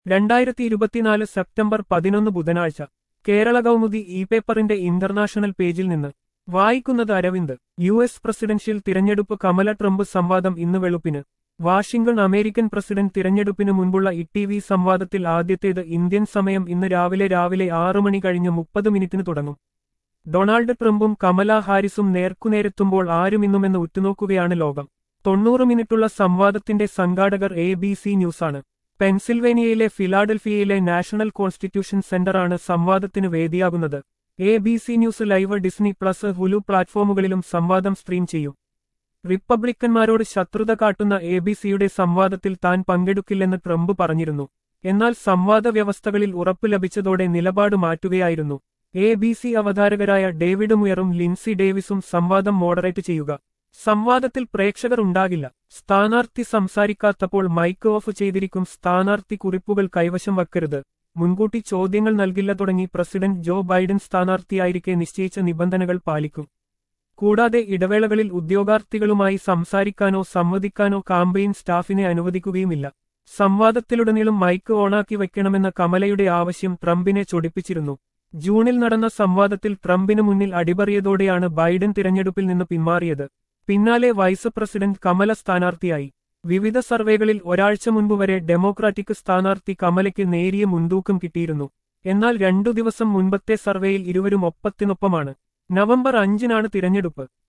രണ്ടായിരത്തി ഇരുപത്തിനാല് സെപ്റ്റംബർ പതിനൊന്ന് ബുധനാഴ്ച കേരള കൗമുദി ഇ പേപ്പറിന്റെ ഇന്റർനാഷണൽ പേജിൽ നിന്ന് വായിക്കുന്നത് അരവിന്ദ് യു എസ് പ്രസിഡൻഷ്യൽ തിരഞ്ഞെടുപ്പ് കമല ട്രംപ് സംവാദം ഇന്ന് വെളുപ്പിന് വാഷിംഗ്ടൺ അമേരിക്കൻ പ്രസിഡന്റ് തിരഞ്ഞെടുപ്പിന് മുൻപുള്ള ഇ ടി വി സംവാദത്തിൽ ആദ്യത്തേത് ഇന്ത്യൻ സമയം ഇന്ന് രാവിലെ രാവിലെ ആറു മണി കഴിഞ്ഞ് മുപ്പത് മിനിറ്റിന് തുടങ്ങും ഡൊണാൾഡ് ട്രംപും കമല ഹാരിസും നേർക്കുനേരെത്തുമ്പോൾ ആരും ഇന്നുമെന്ന് ഉറ്റുനോക്കുകയാണ് ലോകം തൊണ്ണൂറ് മിനിറ്റുള്ള സംവാദത്തിന്റെ സംഘാടകർ എ ബി സി ന്യൂസാണ് പെൻസിൽവേനിയയിലെ ഫിലാഡൽഫിയയിലെ നാഷണൽ കോൺസ്റ്റിറ്റ്യൂഷൻ സെന്ററാണ് സംവാദത്തിന് വേദിയാകുന്നത് A B C news live Disney plus Hulu പ്ലാറ്റ്ഫോമുകളിലും സംവാദം സ്ട്രീം ചെയ്യും റിപ്പബ്ലിക്കന്മാരോട് ശത്രുത കാട്ടുന്ന എ ബി സിയുടെ സംവാദത്തിൽ താൻ പങ്കെടുക്കില്ലെന്ന് ട്രംപ് പറഞ്ഞിരുന്നു എന്നാൽ സംവാദ വ്യവസ്ഥകളിൽ ഉറപ്പ് ലഭിച്ചതോടെ നിലപാട് മാറ്റുകയായിരുന്നു എ ബി സി അവതാരകരായ ഡേവിഡ് മുയറും ലിൻസി ഡേവിസും സംവാദം മോഡറേറ്റ് ചെയ്യുക സംവാദത്തിൽ പ്രേക്ഷകർ ഉണ്ടാകില്ല സ്ഥാനാർത്ഥി സംസാരിക്കാത്തപ്പോൾ മൈക്ക് ഓഫ് ചെയ്തിരിക്കും സ്ഥാനാർത്ഥി കുറിപ്പുകൾ കൈവശം വയ്ക്കരുത് മുൻകൂട്ടി ചോദ്യങ്ങൾ നൽകില്ല തുടങ്ങി പ്രസിഡന്റ് ജോ ബൈഡൻ സ്ഥാനാർത്ഥിയായിരിക്കെ നിശ്ചയിച്ച നിബന്ധനകൾ പാലിക്കും കൂടാതെ ഇടവേളകളിൽ ഉദ്യോഗാർത്ഥികളുമായി സംസാരിക്കാനോ സംവദിക്കാനോ കാമ്പയിൻ സ്റ്റാഫിനെ അനുവദിക്കുകയുമില്ല സംവാദത്തിലുടനീളം മൈക്ക് ഓണാക്കി വയ്ക്കണമെന്ന കമലയുടെ ആവശ്യം ട്രംപിനെ ചൊടിപ്പിച്ചിരുന്നു ജൂണിൽ നടന്ന സംവാദത്തിൽ ട്രംപിന് മുന്നിൽ അടിപറിയതോടെയാണ് ബൈഡൻ തിരഞ്ഞെടുപ്പിൽ നിന്ന് പിന്മാറിയത് പിന്നാലെ വൈസ് പ്രസിഡന്റ് കമല സ്ഥാനാർത്ഥിയായി വിവിധ സർവേകളിൽ ഒരാഴ്ച മുൻപ് വരെ ഡെമോക്രാറ്റിക് സ്ഥാനാർത്ഥി കമലയ്ക്ക് നേരിയ മുൻതൂക്കം കിട്ടിയിരുന്നു എന്നാൽ രണ്ടു ദിവസം മുൻപത്തെ സർവേയിൽ ഇരുവരും ഒപ്പത്തിനൊപ്പമാണ് നവംബർ അഞ്ചിനാണ് തിരഞ്ഞെടുപ്പ്